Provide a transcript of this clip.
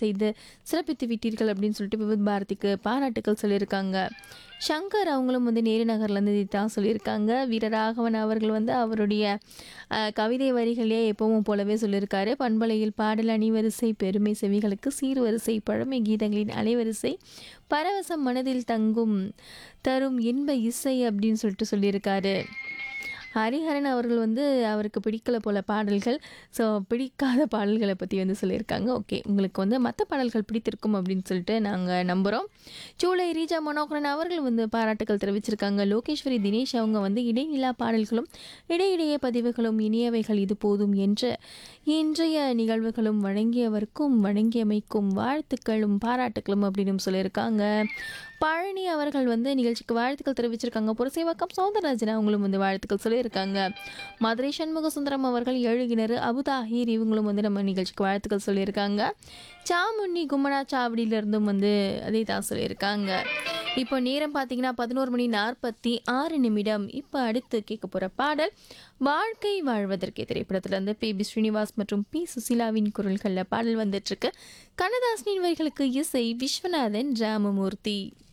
செய்து சிறப்பித்து விட்டீர்கள் அப்படின்னு சொல்லிட்டு விவித் பாரதிக்கு பாராட்டுக்கள் சொல்லியிருக்காங்க சங்கர் அவங்களும் வந்து நேரு நகர்லேருந்து தான் சொல்லியிருக்காங்க வீரராகவன் அவர்கள் வந்து அவருடைய அஹ், கவிதை வரிகளே எப்பவும் போலவே சொல்லியிருக்காரு பண்பலையில் பாடல் அணிவரிசை பெருமை செவிகளுக்கு சீர்வரிசை பழமை கீதங்களின் அலைவரிசை பரவசம் மனதில் தங்கும் தரும் இன்ப இசை அப்படின்னு சொல்லிட்டு சொல்லியிருக்காரு ஹரிஹரன் அவர்கள் வந்து அவருக்கு பிடிக்கல போல பாடல்கள் ஸோ பிடிக்காத பாடல்களை பற்றி வந்து சொல்லியிருக்காங்க ஓகே உங்களுக்கு வந்து மற்ற பாடல்கள் பிடித்திருக்கும் அப்படின்னு சொல்லிட்டு நாங்கள் நம்புகிறோம் சூளை ரீஜா மனோகரன் அவர்கள் வந்து பாராட்டுகள் தெரிவிச்சிருக்காங்க லோகேஸ்வரி தினேஷ் அவங்க வந்து இடைநிலா பாடல்களும் இடையிடையே பதிவுகளும் இனியவைகள் இது போதும் என்று இன்றைய நிகழ்வுகளும் வழங்கியவருக்கும் வழங்கியமைக்கும் வாழ்த்துக்களும் பாராட்டுக்களும் அப்படின்னு சொல்லியிருக்காங்க பழனி அவர்கள் வந்து நிகழ்ச்சிக்கு வாழ்த்துக்கள் தெரிவிச்சிருக்காங்க புரசேவாக்கம் சௌந்தரராஜன் அவங்களும் வந்து வாழ்த்துக்கள் சொல்லியிருக்காங்க மதுரை சண்முக சுந்தரம் அவர்கள் எழுகினர் அபுதாஹீர் இவங்களும் வந்து நம்ம நிகழ்ச்சிக்கு வாழ்த்துக்கள் சொல்லியிருக்காங்க சாமுண்ணி கும்மனா சாவடியிலிருந்தும் வந்து அதே தான் சொல்லியிருக்காங்க இப்போ நேரம் பார்த்தீங்கன்னா பதினோரு மணி நாற்பத்தி ஆறு நிமிடம் இப்போ அடுத்து கேட்க போகிற பாடல் வாழ்க்கை வாழ்வதற்கே திரைப்படத்திலிருந்து பி பி ஸ்ரீனிவாஸ் மற்றும் பி சுசீலாவின் குரல்களில் பாடல் வந்துட்டுருக்கு கண்ணதாசனின் வரிகளுக்கு இசை விஸ்வநாதன் ராமமூர்த்தி